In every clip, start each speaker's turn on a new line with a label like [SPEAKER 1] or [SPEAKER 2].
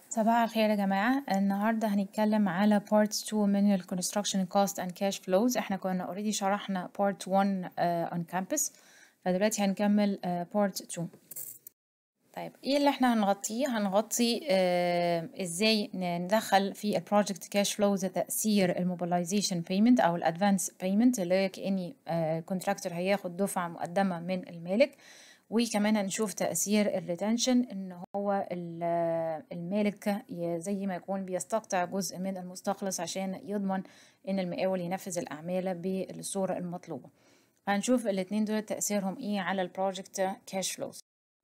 [SPEAKER 1] صباح الخير يا جماعة النهاردة هنتكلم على part 2 من ال construction cost and cash flows احنا كنا already شرحنا part 1 uh, on campus فدلوقتي هنكمل uh, part 2 طيب ايه اللي احنا هنغطيه هنغطي uh, ازاي ندخل في البروجكت كاش فلوز تأثير الموبيلايزيشن بيمنت او الادفانس بيمنت اللي هي كأني كونتراكتور هياخد دفعة مقدمة من المالك وكمان هنشوف تأثير الريتنشن ان هو المالك زي ما يكون بيستقطع جزء من المستخلص عشان يضمن ان المقاول ينفذ الاعمال بالصورة المطلوبة هنشوف الاتنين دول تأثيرهم ايه على البروجكت كاش فلوز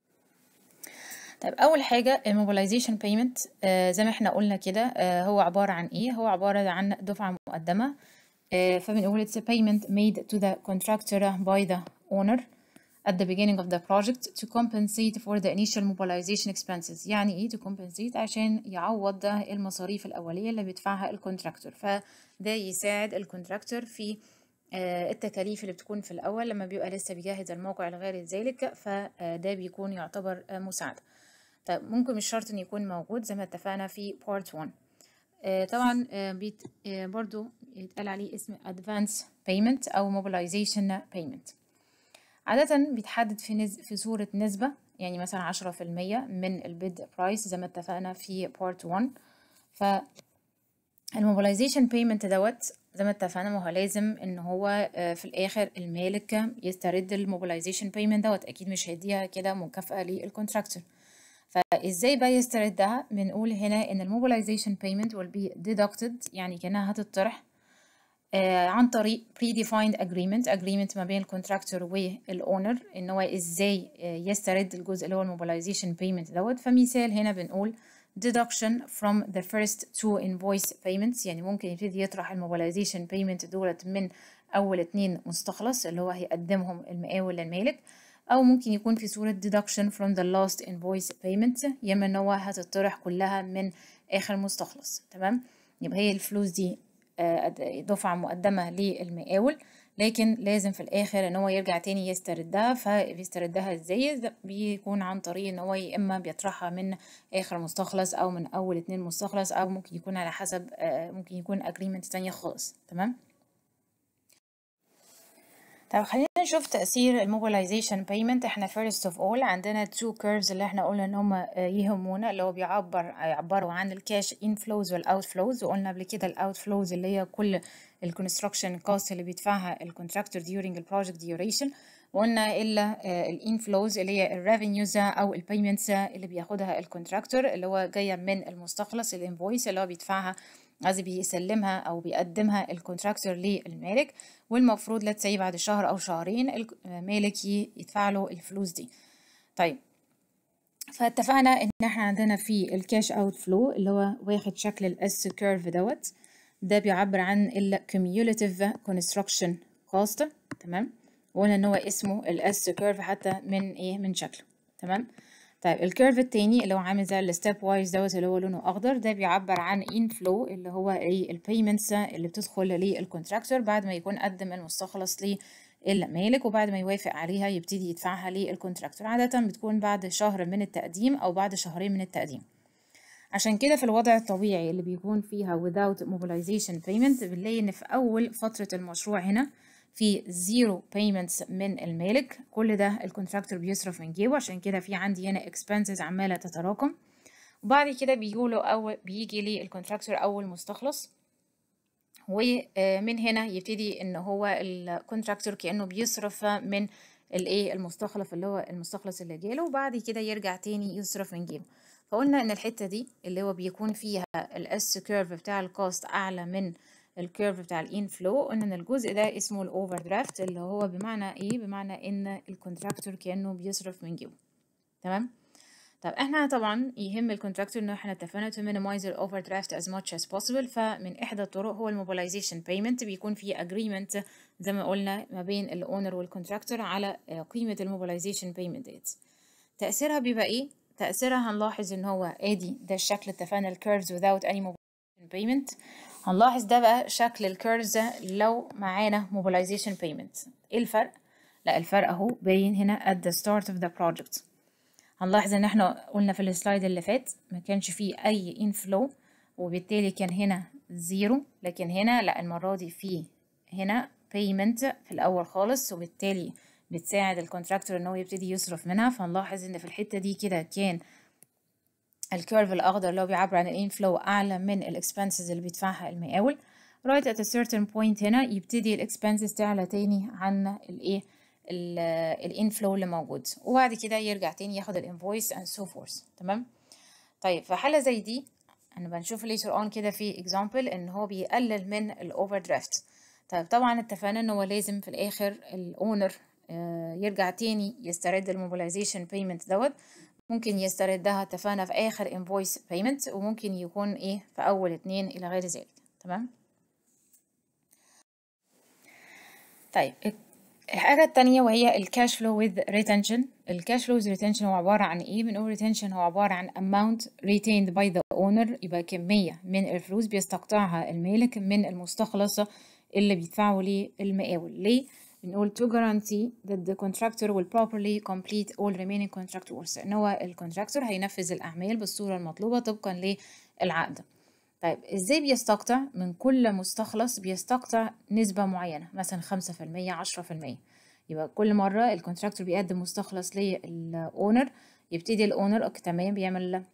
[SPEAKER 1] طيب اول حاجه الموبيلايزيشن بيمنت آه زي ما احنا قلنا كده آه هو عباره عن ايه هو عباره عن دفعه مقدمه آه فبنقول it's a payment made to the contractor by the owner at the beginning of the project to compensate for the initial mobilization expenses يعني ايه to compensate عشان يعوض المصاريف الأولية اللي بيدفعها الكونتراكتور فده يساعد الكونتراكتور في التكاليف اللي بتكون في الأول لما بيبقى لسه بيجهز الموقع لغير ذلك فده بيكون يعتبر مساعدة طيب ممكن مش شرط ان يكون موجود زي ما اتفقنا في part 1 طبعا بيت برضو يتقال عليه اسم advance payment أو mobilization payment عادة بيتحدد في نز... في صورة نسبة يعني مثلا عشرة في المية من البيد برايس زي ما اتفقنا في بارت 1 ف الموبيلايزيشن بيمنت دوت زي ما اتفقنا ما هو لازم ان هو في الاخر المالك يسترد الموبيلايزيشن بيمنت دوت اكيد مش هيديها كده مكافأة للكونتراكتور فازاي بقى يستردها بنقول هنا ان الموبيلايزيشن بيمنت will be deducted يعني كانها هتطرح آه عن طريق predefined agreement agreement ما بين الكونتراكتور والاونر ان هو ازاي آه يسترد الجزء اللي هو الموبيلايزيشن بيمنت دوت فمثال هنا بنقول deduction from the first two invoice payments يعني ممكن يبتدي يطرح الموبيلايزيشن بيمنت دولت من اول اتنين مستخلص اللي هو هيقدمهم المقاول للمالك او ممكن يكون في صورة deduction from the last invoice payment يا اما ان هو هتطرح كلها من اخر مستخلص تمام يبقى هي الفلوس دي دفعة مقدمة للمقاول لكن لازم في الآخر إن هو يرجع تاني يستردها فبيستردها ازاي بيكون عن طريق إن هو يا إما بيطرحها من آخر مستخلص أو من أول اتنين مستخلص أو ممكن يكون على حسب ممكن يكون أجريمنت تانية خالص تمام طب خلينا نشوف تأثير الموبيلايزيشن بيمنت احنا first of all عندنا two curves اللي احنا قلنا ان هم يهمونا اللي هو بيعبر يعبروا عن الكاش inflows والاوتفلوز وقلنا قبل كده الاوتفلوز اللي هي كل الكونستراكشن كوست اللي بيدفعها الكونتراكتور during البروجكت duration وقلنا الا الانفلوز اللي هي الريفينيوز او البيمنتس اللي بياخدها الكونتراكتور اللي هو جايه من المستخلص الانفويس اللي هو بيدفعها قصدي بيسلمها او بيقدمها الكونتراكتور للمالك والمفروض لا تسي بعد شهر او شهرين المالك يدفع له الفلوس دي طيب فاتفقنا ان احنا عندنا في الكاش اوت فلو اللي هو واخد شكل الاس كيرف دوت ده بيعبر عن الكوميوليتيف كونستراكشن كوست تمام وقلنا ان هو اسمه الاس كيرف حتى من ايه من شكله تمام طيب الكيرف التاني اللي هو عامل زي الستيب وايز دوت اللي هو لونه اخضر ده بيعبر عن انفلو اللي هو ايه البيمنتس اللي بتدخل للكونتراكتور بعد ما يكون قدم المستخلص للمالك وبعد ما يوافق عليها يبتدي يدفعها للكونتراكتور عادة بتكون بعد شهر من التقديم او بعد شهرين من التقديم عشان كده في الوضع الطبيعي اللي بيكون فيها without mobilization payment بنلاقي ان في اول فترة المشروع هنا في زيرو payments من المالك كل ده الكونتراكتور بيصرف من جيبه عشان كده في عندي هنا expenses عمالة تتراكم وبعد كده بيجوله أول بيجي لي الكونتراكتور أول مستخلص ومن هنا يبتدي ان هو الكونتراكتور كأنه بيصرف من الايه المستخلص اللي هو المستخلص اللي جاله وبعد كده يرجع تاني يصرف من جيبه فقلنا ان الحتة دي اللي هو بيكون فيها الاس كيرف بتاع الكوست اعلى من الكيرف بتاع الانفلو قلنا ان الجزء ده اسمه الاوفر درافت اللي هو بمعنى ايه بمعنى ان الكونتراكتور كانه بيصرف من جيبه تمام طب احنا طبعا يهم الكونتراكتور ان احنا اتفقنا to minimize the overdraft as much as possible فمن احدى الطرق هو الموبيلايزيشن بيمنت بيكون في agreement زي ما قلنا ما بين الاونر والكونتراكتور على قيمه الموبيلايزيشن بيمنت ديت تاثيرها بيبقى ايه تاثيرها هنلاحظ ان هو ادي ده الشكل اتفقنا الكيرفز without any mobilization payment هنلاحظ ده بقى شكل الكيرفز لو معانا mobilization payment ايه الفرق لا الفرق اهو باين هنا at the start of the project هنلاحظ ان احنا قلنا في السلايد اللي فات ما كانش فيه اي inflow وبالتالي كان هنا زيرو لكن هنا لا المرة دي في هنا payment في الأول خالص وبالتالي بتساعد الكونتراكتور ان هو يبتدي يصرف منها فنلاحظ ان في الحتة دي كده كان الكيرف الأخضر اللي هو بيعبر عن الانفلو أعلى من الاكسبنسز اللي بيدفعها المقاول right at a certain point هنا يبتدي الاكسبنسز تعلى تاني عن الايه الانفلو اللي موجود وبعد كده يرجع تاني ياخد الانفويس and so forth تمام طيب في حالة زي دي انا بنشوف later on كده في example ان هو بيقلل من الاوفر درافت طيب طبعا اتفقنا ان هو لازم في الاخر الاونر يرجع تاني يسترد الموبيلايزيشن بيمنت دوت ممكن يستردها اتفقنا في اخر invoice payment وممكن يكون ايه في اول اتنين الى غير ذلك تمام طيب الحاجة التانية وهي الكاش فلو with retention الكاش فلو with retention هو عبارة عن ايه بنقول retention هو عبارة عن amount retained by the owner يبقى كمية من الفلوس بيستقطعها المالك من المستخلصة اللي بيدفعه للمقاول ليه؟ بنقول to guarantee that the contractor will properly complete all remaining contract works ان هو الكونتراكتور هينفذ الأعمال بالصورة المطلوبة طبقا للعقد طيب ازاي بيستقطع من كل مستخلص بيستقطع نسبة معينة مثلا خمسة في المية عشرة في المية يبقى كل مرة الكونتراكتور بيقدم مستخلص للأونر يبتدي الأونر تمام بيعمل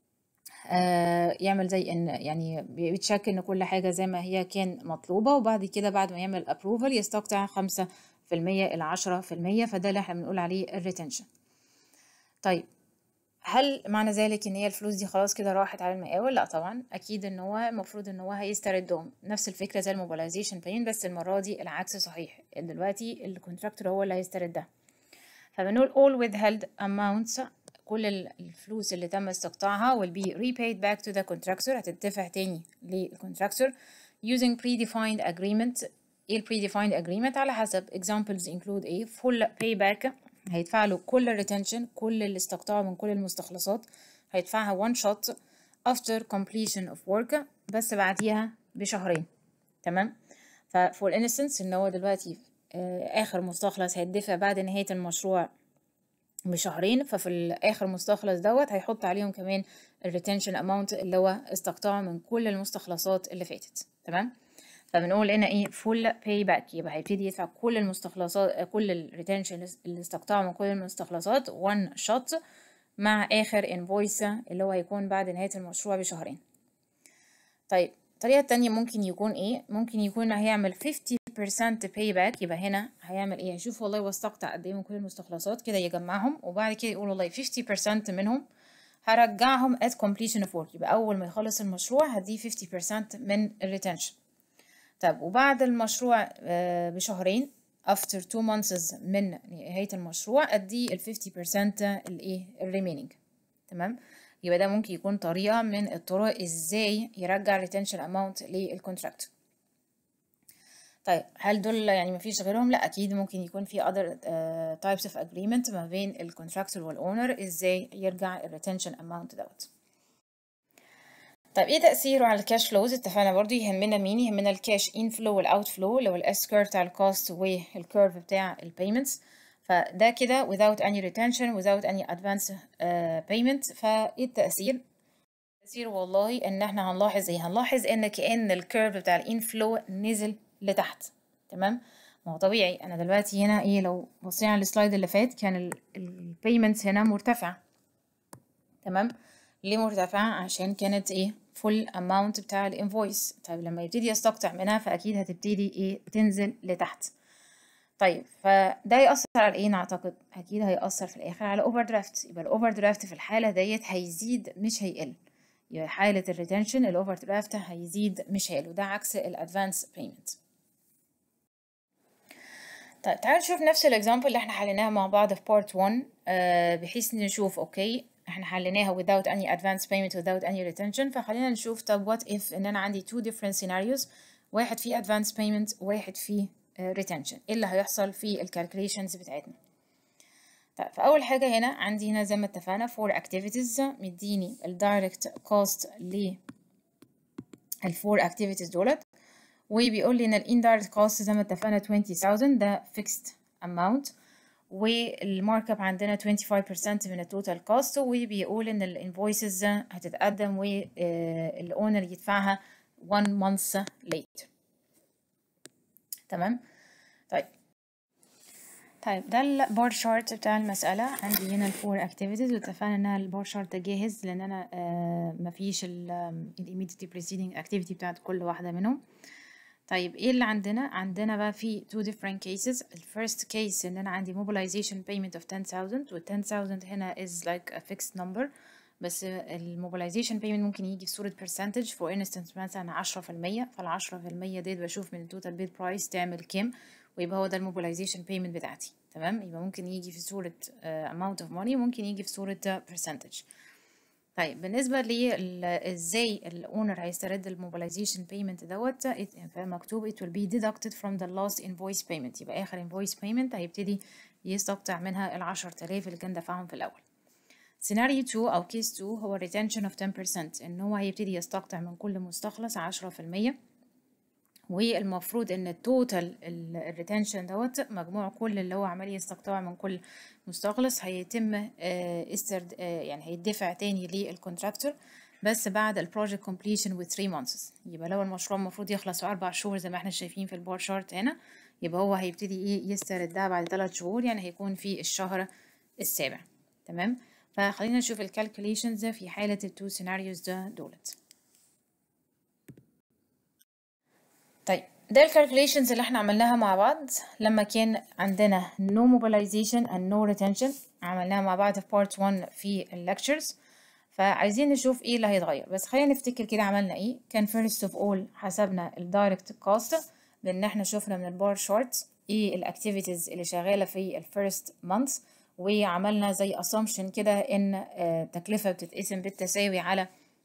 [SPEAKER 1] آه يعمل زي ان يعني بيتشك ان كل حاجة زي ما هي كان مطلوبة وبعد كده بعد ما يعمل ابروفال يستقطع خمسة في المية إلى عشرة في المية فده اللي احنا بنقول عليه الريتنشن طيب هل معنى ذلك ان هي الفلوس دي خلاص كده راحت على المقاول لا طبعا اكيد ان هو المفروض ان هو هيستردهم نفس الفكره زي الموبيلايزيشن بين بس المره دي العكس صحيح دلوقتي الكونتراكتور هو اللي هيستردها فبنقول all withheld amounts كل الفلوس اللي تم استقطاعها will be repaid back to the contractor هتدفع تاني للكونتراكتور using predefined agreement ايه ال predefined agreement على حسب examples include ايه full payback هيدفع له كل الريتنشن كل اللي استقطعه من كل المستخلصات هيدفعها one shot after completion of work بس بعديها بشهرين تمام ف for instance ان هو دلوقتي اخر مستخلص هيدفع بعد نهاية المشروع بشهرين ففي اخر مستخلص دوت هيحط عليهم كمان الريتنشن اماونت اللي هو استقطعه من كل المستخلصات اللي فاتت تمام فبنقول هنا ايه فول باي باك يبقى هيبتدي يدفع كل المستخلصات كل الريتنشن اللي استقطعه من كل المستخلصات وان شوت مع اخر انفويس اللي هو هيكون بعد نهاية المشروع بشهرين طيب الطريقة التانية ممكن يكون ايه ممكن يكون هيعمل 50% باي باك يبقى هنا هيعمل ايه هيشوف والله واستقطع قد ايه من كل المستخلصات كده يجمعهم وبعد كده يقول والله 50% منهم هرجعهم at completion of work يبقى اول ما يخلص المشروع هديه 50% من الريتنشن طب وبعد المشروع بشهرين after two months من نهاية المشروع أدي ال 50% الإيه الريمينينج تمام يبقى ده ممكن يكون طريقة من الطرق إزاي يرجع retention amount للكونتراكت طيب هل دول يعني مفيش غيرهم؟ لا أكيد ممكن يكون في other uh, types of agreement ما بين الكونتراكتور والأونر إزاي يرجع ال retention amount دوت طيب ايه تأثيره على الكاش فلوز اتفقنا برضو يهمنا مين يهمنا الكاش انفلو والاوت فلو اللي هو الاس كيرف بتاع الكوست والكيرف بتاع البيمنتس فده كده without any retention without any advance uh, payment فايه التأثير التأثير والله ان احنا هنلاحظ ايه هنلاحظ ان كأن الكيرف بتاع الانفلو نزل لتحت تمام ما هو طبيعي انا دلوقتي هنا ايه لو بصينا على السلايد اللي فات كان البيمنتس هنا مرتفع تمام ليه مرتفع عشان كانت ايه فول اماونت بتاع الانفويس طيب لما يبتدي يستقطع منها فاكيد هتبتدي ايه تنزل لتحت طيب فده يأثر على ايه نعتقد اكيد هيأثر في الاخر على اوفر درافت يبقى الاوفر درافت في الحالة ديت هيزيد مش هيقل يبقى حالة الريتنشن الاوفر درافت هيزيد مش هيقل وده عكس الادفانس بيمنت طيب تعالوا نشوف نفس الاكزامبل اللي احنا حليناها مع بعض في بارت 1 آه بحيث نشوف اوكي احنا حليناها without any advance payment without any retention فخلينا نشوف طب what if ان انا عندي two different scenarios واحد فيه advance payment وواحد فيه uh, retention ايه اللي هيحصل في الكالكوليشنز بتاعتنا طيب فاول حاجه هنا عندي هنا زي ما اتفقنا four activities مديني الدايركت cost ل الفور activities دولت وبيقول لي ان ال indirect cost زي ما اتفقنا 20000 ده fixed amount والمارك اب عندنا 25% من التوتال كوست وبيقول ان الانفويسز هتتقدم والاونر يدفعها 1 month later تمام طيب طيب ده البار شارت بتاع المسألة عندي هنا الفور اكتيفيتيز واتفقنا ان البار شارت ده جاهز لان انا آه مفيش ال immediately preceding activity بتاعت كل واحدة منهم طيب ايه اللي عندنا عندنا بقى في two different cases الفيرست case ان انا عندي mobilization payment of 10000 وال 10000 هنا is like a fixed number بس الموبيلايزيشن payment ممكن يجي في صورة percentage for instance مثلا عشرة في المية فالعشرة في المية ديت بشوف من التوتال بيد برايس تعمل كام ويبقى هو ده الموبيلايزيشن payment بتاعتي تمام يبقى ممكن يجي في صورة uh, amount of money وممكن يجي في صورة uh, percentage طيب بالنسبة لي ازاي الاونر هيسترد الموبيلايزيشن payment دوت فمكتوب it will be deducted from the last invoice payment يبقى اخر invoice payment هيبتدي يستقطع منها العشر تلاف اللي كان دفعهم في الاول سيناريو 2 او كيس 2 هو retention of 10% ان هو هيبتدي يستقطع من كل مستخلص 10% والمفروض ان التوتال الريتنشن دوت مجموع كل اللي هو عمال يستقطعه من كل مستخلص هيتم استرد يعني هيدفع تاني للكونتراكتور بس بعد البروجكت completion with 3 months يبقى لو المشروع المفروض يخلص في اربع شهور زي ما احنا شايفين في البار شارت هنا يبقى هو هيبتدي ايه يستردها بعد 3 شهور يعني هيكون في الشهر السابع تمام فخلينا نشوف الكالكوليشنز في حالة التو سيناريوز ده دولت طيب ده الكالكوليشنز اللي احنا عملناها مع بعض لما كان عندنا no mobilization and no retention عملناها مع بعض في part 1 في الليكتشرز فعايزين نشوف ايه اللي هيتغير بس خلينا نفتكر كده عملنا ايه كان first of all حسبنا الدايركت كوست بان احنا شفنا من البار شارت ايه الاكتيفيتيز اللي شغاله في الفيرست مانث وعملنا زي assumption كده ان تكلفة بتتقسم بالتساوي على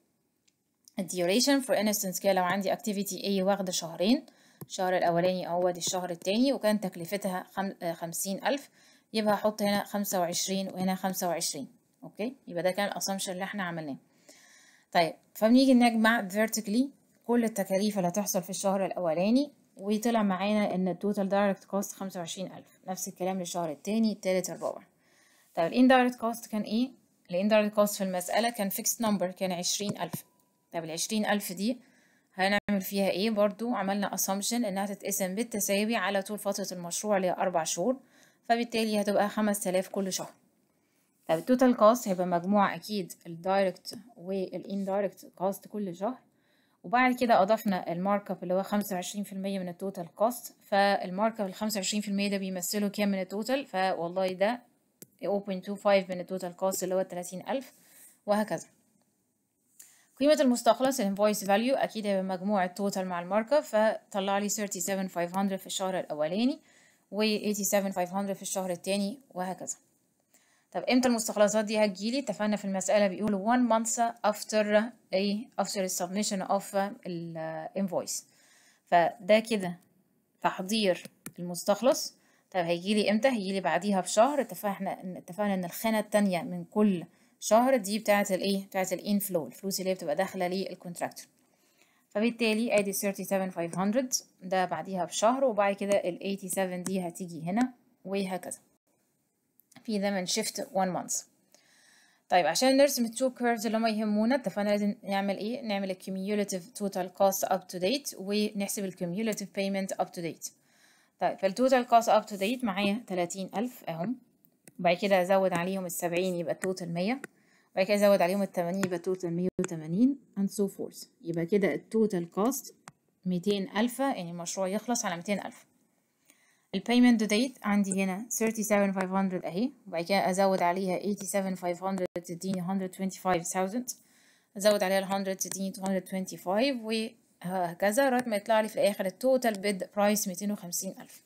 [SPEAKER 1] الديوريشن for instance كده لو عندي activity A واخدة شهرين الشهر الأولاني أهو دي الشهر التاني وكان تكلفتها خمسين ألف يبقى هحط هنا خمسة وعشرين وهنا خمسة وعشرين أوكي يبقى ده كان الأسامبشن اللي احنا عملناه طيب فبنيجي نجمع vertically كل التكاليف اللي هتحصل في الشهر الأولاني وطلع معانا إن التوتال دايركت كوست خمسة وعشرين ألف نفس الكلام للشهر التاني التالت الرابع طيب الانdirect cost كان ايه؟ الانdirect cost في المسألة كان fixed number كان عشرين ألف طيب العشرين ألف دي هنعمل فيها ايه برضو عملنا assumption انها تتقسم بالتساوي على طول فترة المشروع اللي هي أربع شهور فبالتالي هتبقى خمس تلاف كل شهر طيب التوتال كوست هيبقى مجموع أكيد الدايركت والإندايركت كوست كل شهر وبعد كده أضفنا المارك اب اللي هو خمسة وعشرين في المية من التوتال كوست فالمارك اب الخمسة وعشرين في المية ده بيمثلوا كام من التوتال فوالله ده 0.25 من التوتال كوست اللي هو 30000 وهكذا قيمة المستخلص الانفويس فاليو أكيد هيبقى مجموع التوتال مع الماركة فطلع لي 37500 في الشهر الأولاني و 87500 في الشهر التاني وهكذا طب امتى المستخلصات دي هتجيلي اتفقنا في المسألة بيقولوا 1 month after a after the submission of الانفويس فده كده تحضير المستخلص طب هيجيلي امتى هيجيلي بعديها بشهر اتفقنا اتفقنا ان الخانة التانية من كل شهر دي بتاعة الايه بتاعة الانفلو الفلوس اللي هي بتبقى داخلة للكونتراكتور فبالتالي ادي 37500 ده بعديها بشهر وبعد كده ال 87 دي هتيجي هنا وهكذا في ده من شيفت 1 month طيب عشان نرسم التو كيرفز اللي هما يهمونا اتفقنا لازم نعمل ايه نعمل الكيوميوليتيف توتال كوست اب تو ديت ونحسب الكيوميوليتيف بيمنت اب تو ديت طيب فالتوتال كوست اب تو ديت معايا 30000 اهم وبعد كده ازود عليهم السبعين يبقى التوتال مية وبعد كده ازود عليهم التمانين يبقى التوتال مية وتمانين and so forth يبقى كده التوتال كوست ميتين ألف يعني المشروع يخلص على ميتين ألف البيمنت ديت عندي هنا 37500 اهي وبعد كده ازود عليها 87500 تديني 125000 ازود عليها ال 100 تديني 225 وهكذا لغايه ما يطلع لي في الاخر التوتال بيد برايس 250000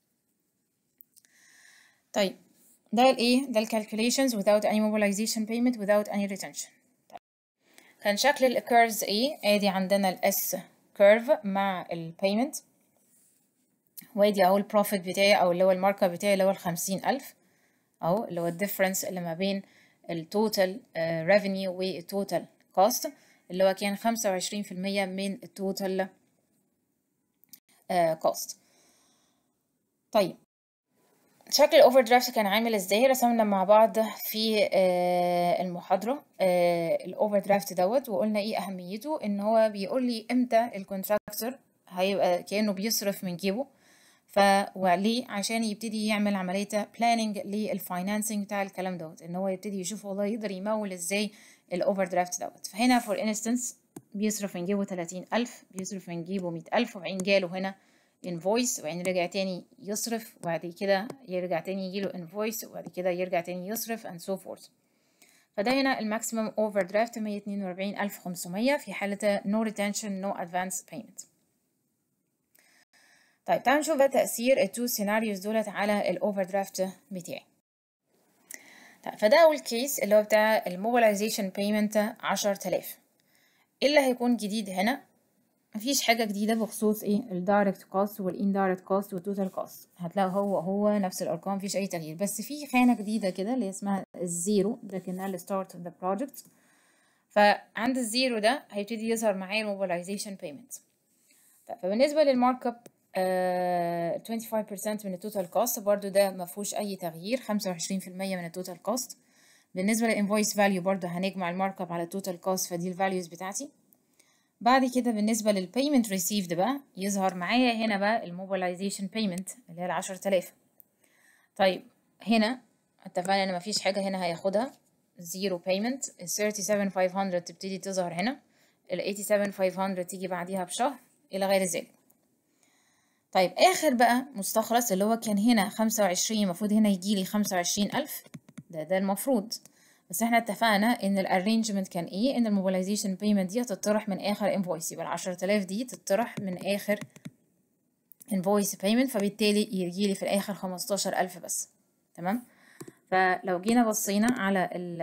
[SPEAKER 1] طيب ده الايه ده الكالكوليشنز without any mobilization payment without any retention طيب. كان شكل الكيرفز ايه ادي عندنا الاس كيرف مع البيمنت وادي اهو البروفيت بتاعي او اللي هو الماركة بتاعي اللي هو الخمسين الف اهو اللي هو الديفرنس اللي ما بين التوتال ريفينيو والتوتال كوست اللي هو كان خمسة وعشرين في المية من التوتال كوست طيب شكل الاوفر درافت كان عامل ازاي رسمنا مع بعض في المحاضرة الاوفر درافت دوت وقلنا ايه اهميته ان هو بيقول لي امتى الكونتراكتور هيبقى كأنه بيصرف من جيبه ف وليه عشان يبتدي يعمل عملية بلاننج للفاينانسنج بتاع الكلام دوت ان هو يبتدي يشوف والله يقدر يمول ازاي الاوفر درافت دوت فهنا فور انستنس بيصرف من جيبه تلاتين ألف بيصرف من جيبه مية ألف وبعدين جاله هنا invoice وبعدين رجع تاني يصرف وبعد كده يرجع تاني يجيله invoice وبعد كده يرجع تاني يصرف and so forth فده هنا الماكسيمم اوفر درافت مية اتنين وأربعين ألف خمسمية في حالة no retention no advance payment طيب تعالوا نشوف بقى تأثير التو سيناريوز دولت على الاوفر درافت بتاعي طيب فده أول كيس اللي هو بتاع الموبيلايزيشن بيمنت عشر تلاف ايه اللي هيكون جديد هنا مفيش حاجة جديدة بخصوص ايه الدايركت كوست والاندايركت كوست والتوتال كوست هتلاقوا هو هو نفس الارقام مفيش اي تغيير بس في خانة جديدة كده اللي اسمها الزيرو ده كنا الستارت اوف ذا بروجكت فعند الزيرو ده هيبتدي يظهر معايا الموبيلايزيشن بيمنت طيب فبالنسبة للمارك اب uh, 25% من التوتال كوست برضو ده مفهوش اي تغيير 25% من التوتال كوست بالنسبة للانفويس فاليو برضو هنجمع المارك اب على التوتال كوست فدي الفاليوز بتاعتي بعد كده بالنسبة للبيمنت ريسيفد بقى يظهر معايا هنا بقى الموبيلايزيشن بيمنت اللي هي العشر تلاف طيب هنا اتفقنا ان مفيش حاجة هنا هياخدها زيرو بيمنت ال 37500 تبتدي تظهر هنا ال 87500 تيجي بعديها بشهر الى غير ذلك طيب اخر بقى مستخلص اللي هو كان هنا خمسة وعشرين المفروض هنا يجيلي خمسة وعشرين الف ده ده المفروض بس احنا اتفقنا ان الارينجمنت كان ايه ان الموبيلايزيشن بيمنت دي هتطرح من اخر انفويس يبقى العشرة آلاف دي تطرح من اخر انفويس بيمنت فبالتالي يجيلي في الاخر خمستاشر الف بس تمام فلو جينا بصينا على ال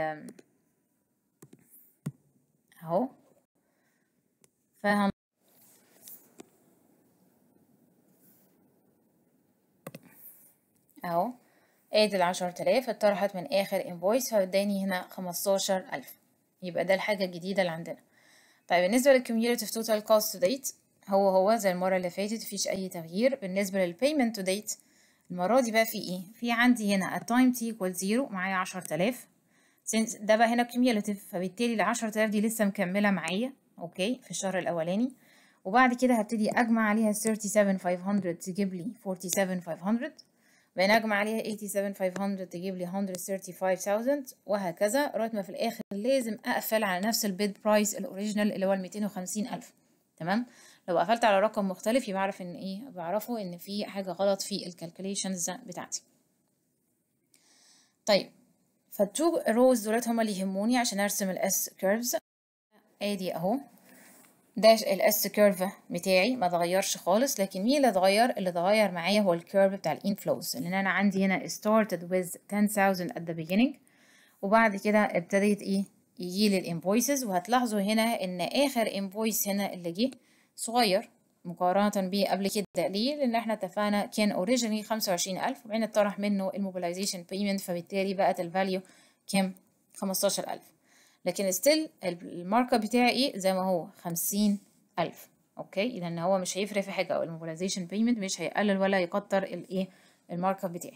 [SPEAKER 1] اهو فهم اهو ادي العشر تلاف اتطرحت من اخر انفويس فاداني هنا خمستاشر الف يبقى ده الحاجة الجديدة اللي عندنا طيب بالنسبة للكيوميوليتيف توتال كوست تو ديت هو هو زي المرة اللي فاتت مفيش أي تغيير بالنسبة للبيمنت تو ديت المرة دي بقى في ايه؟ في عندي هنا التايم تي equal زيرو معايا عشر تلاف ده بقى هنا كيوميوليتيف فبالتالي العشر تلاف دي لسه مكملة معايا اوكي في الشهر الأولاني وبعد كده هبتدي أجمع عليها 37500 تجيب لي 47500 بعدين اجمع عليها 87500 تجيب لي 135000 وهكذا لغايه ما في الاخر لازم اقفل على نفس البيد برايس الاوريجينال اللي هو ال 250000 تمام لو قفلت على رقم مختلف يبقى اعرف ان ايه بعرفه ان في حاجه غلط في الكالكوليشنز بتاعتي طيب فالتو روز دولت هما اللي يهموني عشان ارسم الاس كيرفز ادي اهو ده الاس كيرف بتاعي ما اتغيرش خالص لكن مين اللي اتغير اللي اتغير معايا هو الكيرف بتاع الانفلوز لان انا عندي هنا started with 10000 at the beginning وبعد كده ابتديت ايه يجي لي الانفويسز وهتلاحظوا هنا ان اخر انفويس هنا اللي جه صغير مقارنة بيه قبل كده ليه؟ لأن احنا اتفقنا كان اوريجينالي خمسة وعشرين ألف وبعدين اتطرح منه الموبيلايزيشن بيمنت فبالتالي بقت الفاليو كام؟ خمستاشر ألف لكن ستيل الماركة بتاعي ايه زي ما هو خمسين ألف اوكي لأن هو مش هيفرق في حاجة أو الموبيلايزيشن بيمنت مش هيقلل ولا يكتر الايه الماركة بتاعي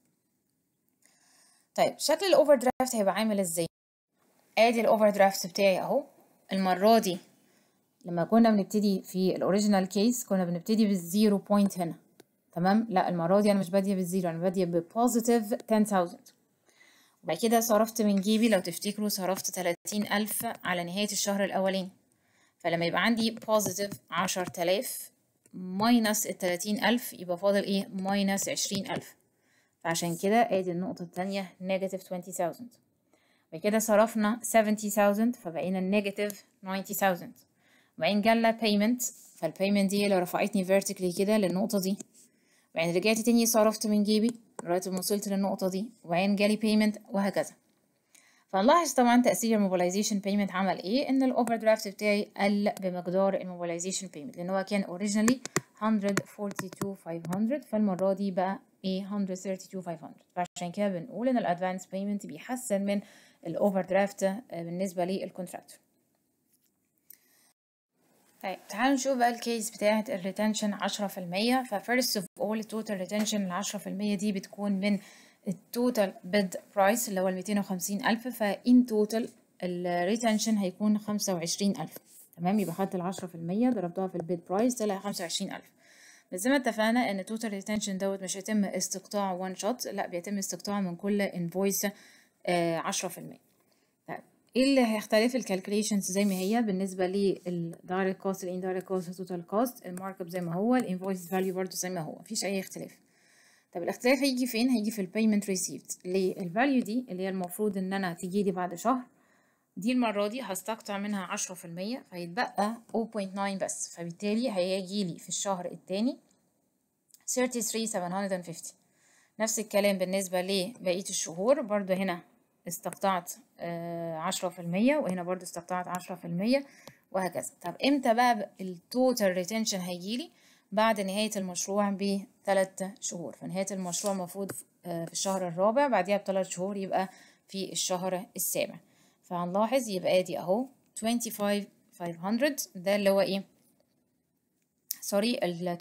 [SPEAKER 1] طيب شكل الأوفر درافت هيبقى عامل ازاي؟ ادي الأوفر درافت بتاعي اهو المرة دي لما كنا بنبتدي في الاوريجينال كيس كنا بنبتدي بالزيرو بوينت هنا تمام لا المرة دي أنا مش بادية بالزيرو أنا بادية ببوزيتيف 10000 وبعد كده صرفت من جيبي لو تفتكروا صرفت تلاتين ألف على نهاية الشهر الأولاني فلما يبقى عندي بوزيتيف عشر تلاف ماينس التلاتين ألف يبقى فاضل ايه ماينس عشرين ألف فعشان كده ادي النقطة التانية نيجاتيف توينتي ثاوزند بعد كده صرفنا سفنتي ثاوزند فبقينا نيجاتيف ناينتي ثاوزند وبعدين جالنا بيمنت فالبيمنت دي اللي رفعتني فيرتيكلي كده للنقطة دي وبعدين رجعت تاني صرفت من جيبي لغاية ما وصلت للنقطة دي وبعدين جالي بيمنت وهكذا فنلاحظ طبعا تأثير الموبيلايزيشن بيمنت عمل ايه ان الاوفر درافت بتاعي قل بمقدار الموبيلايزيشن بيمنت لان هو كان اوريجينالي 142500 فالمرة دي بقى ايه 132500 فعشان كده بنقول ان الادفانس بيمنت بيحسن من الاوفر درافت بالنسبة للكونتراكتور طيب تعالوا نشوف بقى الكيس بتاعة الريتنشن عشرة في المية ففيرست اوف all total retention العشرة في المية دي بتكون من التوتال bid price اللي هو الميتين وخمسين ألف فإن توتال الريتنشن هيكون خمسة وعشرين ألف تمام يبقى خدت العشرة في المية ضربتها في البيد برايس طلع خمسة وعشرين ألف بس زي ما اتفقنا ان توتال ريتنشن دوت مش هيتم استقطاع وان شوت لا بيتم استقطاع من كل انفويس عشرة في المية طيب ايه اللي هيختلف الكالكوليشنز زي ما هي بالنسبة للدايركت كوست الاندايركت كوست التوتال كوست المارك اب زي ما هو الانفويس فاليو برضه زي ما هو مفيش اي اختلاف طب الاختلاف هيجي فين هيجي في البيمنت ريسيفد ليه الفاليو دي اللي هي المفروض ان انا تجيلي بعد شهر دي المرة دي هستقطع منها عشرة في المية فيتبقى 0.9 بس فبالتالي هيجيلي في الشهر التاني 33750 نفس الكلام بالنسبة لبقية الشهور برضو هنا استقطعت عشرة في المية وهنا برضو استقطعت عشرة في المية وهكذا طب امتى بقى التوتال ريتنشن هيجيلي بعد نهاية المشروع بثلاث شهور فنهاية المشروع المفروض في الشهر الرابع بعديها بثلاث شهور يبقى في الشهر السابع فهنلاحظ يبقى ادي اهو 25500 ده اللي هو ايه سوري ال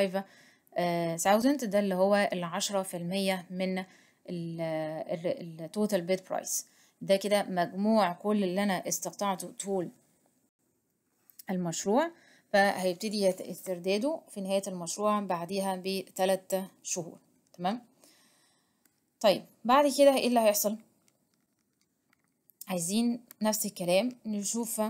[SPEAKER 1] 25000 ده اللي هو العشرة في المية من التوتال بيد برايس ده كده مجموع كل اللي انا استقطعته طول المشروع فهيبتدي استرداده في نهاية المشروع بعديها بثلاث شهور تمام طيب بعد كده ايه اللي هيحصل عايزين نفس الكلام نشوف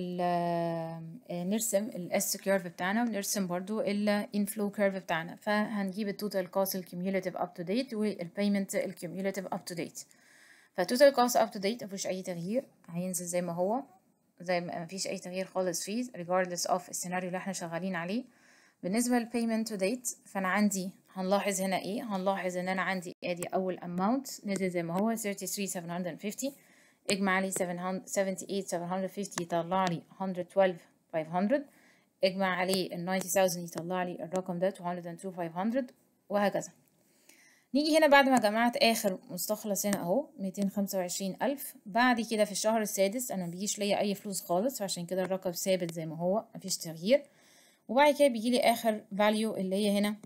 [SPEAKER 1] نرسم الاس كيرف بتاعنا ونرسم برضو الانفلو كيرف بتاعنا فهنجيب التوتال كوست الكيوميوليتيف اب تو ديت والبيمنت الكيوميوليتيف اب تو ديت فالتوتال كوست اب تو ديت مفيش اي تغيير هينزل زي ما هو زي ما مفيش اي تغيير خالص فيه regardless of السيناريو اللي احنا شغالين عليه بالنسبة للبيمنت تو ديت فانا عندي هنلاحظ هنا ايه هنلاحظ ان انا عندي ادي اول amount نزل زي ما هو 33750 اجمع لي 78 750 يطلع لي 112 500 اجمع عليه ال 90000 يطلع لي الرقم ده 202 500 وهكذا نيجي هنا بعد ما جمعت اخر مستخلص هنا اهو 225000 بعد كده في الشهر السادس انا مبيجيش ليا اي فلوس خالص فعشان كده الرقم ثابت زي ما هو مفيش تغيير وبعد كده بيجيلي اخر فاليو اللي هي هنا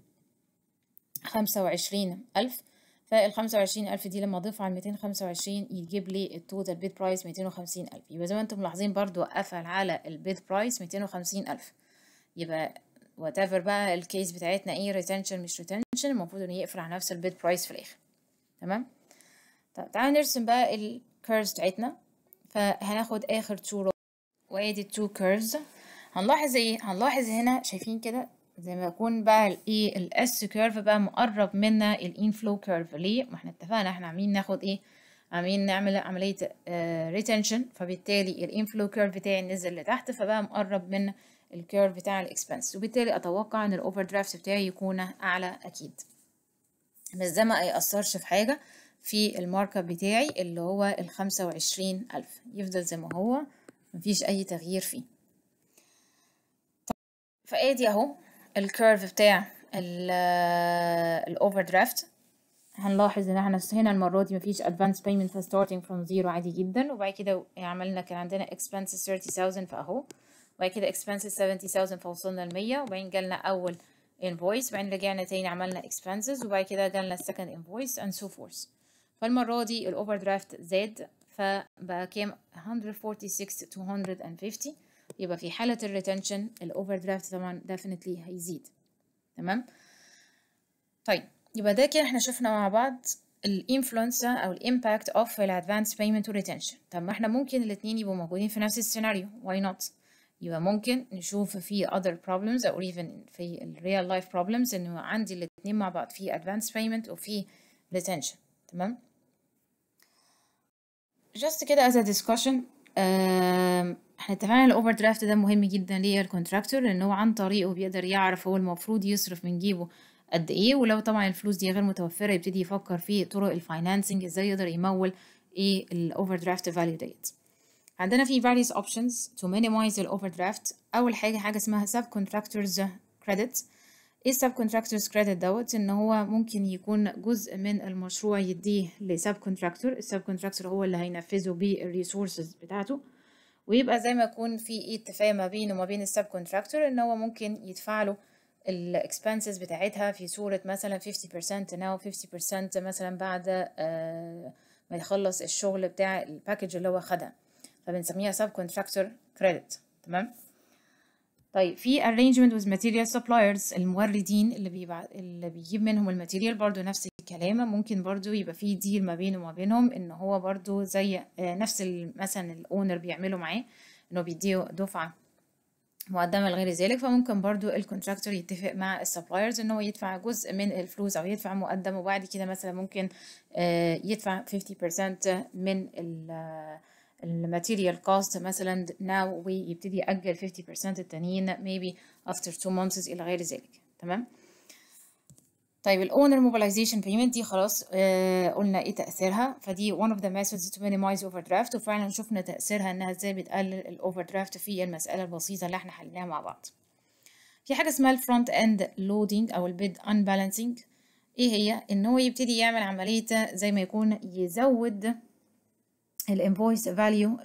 [SPEAKER 1] 25000 فالخمسة وعشرين ألف دي لما أضيفها على ميتين خمسة وعشرين يجيب لي التوتال بيد برايس ميتين وخمسين ألف يبقى زي ما انتم ملاحظين برضو قفل على البيد برايس ميتين وخمسين ألف يبقى whatever بقى الكيس بتاعتنا ايه ريتنشن مش ريتنشن المفروض انه يقفل على نفس البيد برايس في الآخر تمام طب تعالى نرسم بقى الكيرفز بتاعتنا فهناخد آخر تو وادي التو كيرفز هنلاحظ ايه هنلاحظ هنا شايفين كده زي ما يكون بقى الايه الاس كيرف بقى مقرب منا الانفلو كيرف ليه ما احنا اتفقنا احنا عاملين ناخد ايه عاملين نعمل عمليه ريتنشن فبالتالي الانفلو كيرف بتاعي نزل لتحت فبقى مقرب من الكيرف بتاع الاكسبنس وبالتالي اتوقع ان الاوفر درافت بتاعي يكون اعلى اكيد بس ده ما يأثرش في حاجه في المارك اب بتاعي اللي هو الخمسة وعشرين ألف يفضل زي ما هو مفيش أي تغيير فيه فادي اهو الكيرف بتاع الاوفر درافت هنلاحظ ان احنا هنا المره دي مفيش advance payment ف starting from zero عادي جدا وبعد كده عملنا كان عندنا expenses 30000 فاهو وبعد كده expenses 70000 فوصلنا ل 100 وبعدين جالنا اول invoice وبعدين رجعنا تاني عملنا expenses وبعد كده جالنا second invoice and so forth فالمره دي الاوفر درافت زاد فبقى كام 146 250 يبقى في حالة الريتنشن الأوفر درافت طبعا definitely هيزيد تمام طيب يبقى ده كده احنا شفنا مع بعض الانفلونس او الامباكت اوف الادفانس بيمنت وريتنشن طب ما احنا ممكن الاثنين يبقوا موجودين في نفس السيناريو why not يبقى ممكن نشوف في other problems او even في ال real life problems انه عندي الاثنين مع بعض في advance payment وفي retention تمام just كده as a discussion احنا اتفقنا الاوفر درافت ده مهم جدا للكونتراكتور لان هو عن طريقه بيقدر يعرف هو المفروض يصرف من جيبه قد ايه ولو طبعا الفلوس دي غير متوفره يبتدي يفكر في طرق الفاينانسنج ازاي يقدر يمول ايه الاوفر درافت فاليو ديت عندنا في various options to minimize الاوفر درافت اول حاجه حاجه اسمها subcontractors credit ايه subcontractors credit دوت ان هو ممكن يكون جزء من المشروع يديه لسب كونتراكتور السب كونتراكتور هو اللي هينفذه بالريسورسز بتاعته ويبقى زي ما يكون في اتفاق ما بينه وما بين السب كونتراكتور ان هو ممكن يدفع له الاكسبنسز بتاعتها في صورة مثلا 50% ناو 50% مثلا بعد آه ما يخلص الشغل بتاع الباكج اللي هو خدها فبنسميها سب كونتراكتور كريدت تمام طيب في arrangement with material suppliers الموردين اللي بيبع... اللي بيجيب منهم الماتيريال برضو نفس الكلام ممكن برضو يبقى في ديل ما بينه وما بينهم ان هو برضو زي نفس مثلا الاونر بيعمله معاه انه بيديه دفعة مقدمة لغير ذلك فممكن برضو الكونتراكتور يتفق مع السبلايرز ان هو يدفع جزء من الفلوس او يدفع مقدم وبعد كده مثلا ممكن يدفع 50% من الماتيريال كوست مثلا ناو ويبتدي يأجل 50% التانيين maybe after two months إلى غير ذلك تمام طيب الاونر موبيلايزيشن بيمنت دي خلاص آه قلنا ايه تاثيرها فدي one of the methods to minimize overdraft وفعلا شفنا تاثيرها انها ازاي بتقلل الاوفردرافت في المساله البسيطه اللي احنا حليناها مع بعض في حاجه اسمها الفرونت اند لودنج او البيد unbalancing ايه هي ان هو يبتدي يعمل عمليه زي ما يكون يزود الانفويس فاليو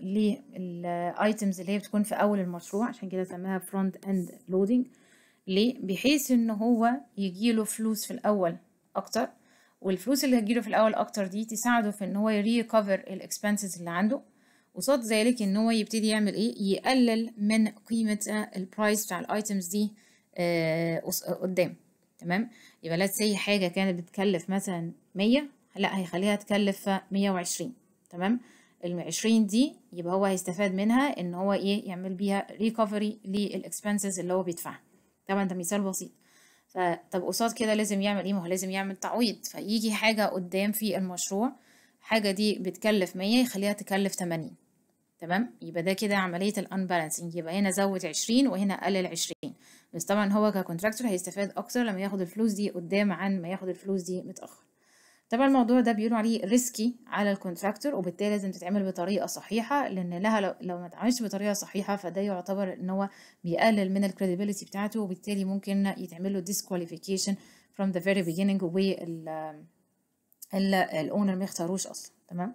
[SPEAKER 1] للايتمز اللي هي بتكون في اول المشروع عشان كده سماها فرونت اند لودنج ليه بحيث ان هو يجيله فلوس في الاول اكتر والفلوس اللي هتجيله في الاول اكتر دي تساعده في ان هو يريكفر الاكسبنسز اللي عنده وصاد ذلك ان هو يبتدي يعمل ايه يقلل من قيمه البرايس بتاع الايتمز دي آه قدام تمام يبقى لا سي حاجه كانت بتكلف مثلا 100 لا هيخليها تكلف 120 تمام ال 20 دي يبقى هو هيستفاد منها ان هو ايه يعمل بيها ريكفري للاكسبنسز اللي هو بيدفعها طبعا ده مثال بسيط فطب قصاد كده لازم يعمل ايه ما هو لازم يعمل تعويض فيجي حاجه قدام في المشروع حاجه دي بتكلف 100 يخليها تكلف 80 تمام يبقى ده كده عمليه الانبالانسنج يبقى هنا زود 20 وهنا قلل 20 بس طبعا هو ككونتراكتور هيستفاد اكتر لما ياخد الفلوس دي قدام عن ما ياخد الفلوس دي متاخر طبعا الموضوع ده بيقولوا عليه ريسكي على الكونتراكتور وبالتالي لازم تتعمل بطريقه صحيحه لان لها لو, لو ما اتعملش بطريقه صحيحه فده يعتبر ان هو بيقلل من الكريديبيليتي بتاعته وبالتالي ممكن يتعمل له disqualification from the very beginning وال الاونر ما يختاروش اصلا تمام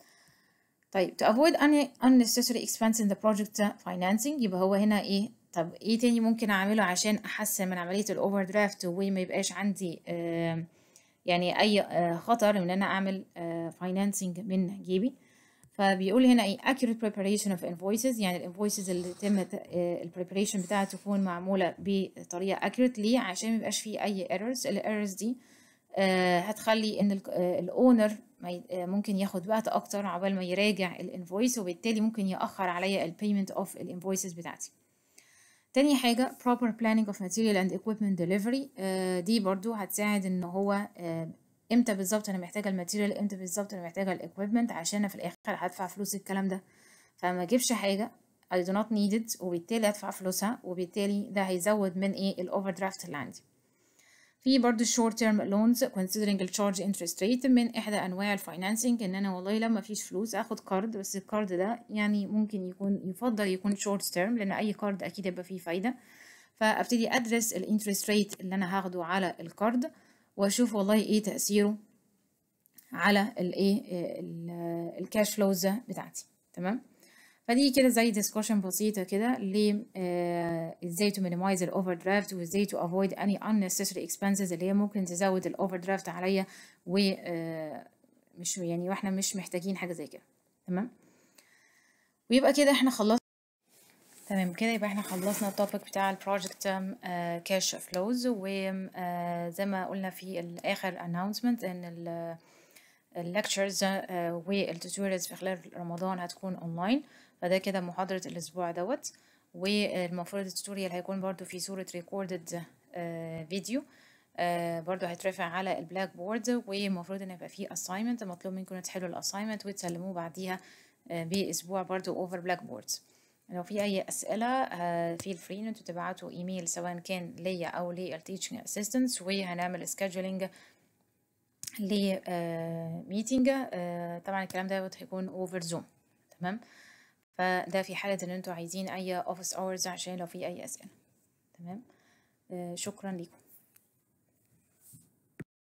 [SPEAKER 1] طيب to avoid any unnecessary expense in the project financing يبقى هو هنا ايه طب ايه تاني ممكن اعمله عشان احسن من عمليه الاوفر درافت وما يبقاش عندي آه يعني اي خطر ان انا اعمل فاينانسنج من جيبي فبيقول هنا ايه accurate preparation of invoices يعني الانفويسز اللي تم البريبريشن بتاعها تكون معموله بطريقه accurate ليه عشان ما يبقاش فيه اي errors الايرورز دي هتخلي ان الاونر ممكن ياخد وقت اكتر عقبال ما يراجع الانفويس وبالتالي ممكن ياخر عليا البيمنت اوف الانفويسز بتاعتي تاني حاجة proper planning of material and equipment delivery آه دي برضو هتساعد ان هو آه امتى بالظبط انا محتاجة الماتيريال امتى بالظبط انا محتاجة الاكويبمنت عشان في الاخر هدفع فلوس الكلام ده فما اجيبش حاجة I do not need it وبالتالي ادفع فلوسها وبالتالي ده هيزود من ايه الاوفر درافت اللي عندي في برضو short term loans considering ال charge interest rate من إحدى أنواع الفاينانسنج إن أنا والله لما فيش فلوس آخد كارد بس الكارد ده يعني ممكن يكون يفضل يكون short term لأن أي كارد أكيد يبقى فيه فايدة فأبتدي أدرس ال interest rate اللي أنا هاخده على الكارد وأشوف والله إيه تأثيره على الإيه الكاش فلوز بتاعتي تمام فدي كده زي ديسكشن بسيطة كده ل آه ازاي تو minimize الاوفر درافت وازاي تو avoid any unnecessary expenses اللي هي ممكن تزود الاوفر درافت عليا و آه مش يعني واحنا مش محتاجين حاجة زي كده تمام ويبقى كده احنا خلصنا تمام كده يبقى احنا خلصنا التوبيك بتاع البروجكت كاش فلوز وزي ما قلنا في الاخر announcement ان الليكتشرز والتوتوريالز في خلال رمضان هتكون اونلاين فده كده محاضرة الأسبوع دوت والمفروض التوتوريال هيكون برضو في صورة ريكوردد فيديو برضو هيترفع على البلاك بورد والمفروض ان يبقى فيه assignment مطلوب منكم تحلوا الاساينمنت وتسلموه بعديها باسبوع برضو اوفر بلاك بورد لو في اي اسئله فيل فري ان انتوا تبعتوا ايميل سواء كان ليا او للتيتشنج اسيستنتس وهنعمل سكادجولينج لميتنج طبعا الكلام ده هيكون اوفر زوم تمام فده في حالة ان انتوا عايزين اي اوفيس اورز عشان لو في اي اسئلة تمام آه شكرا لكم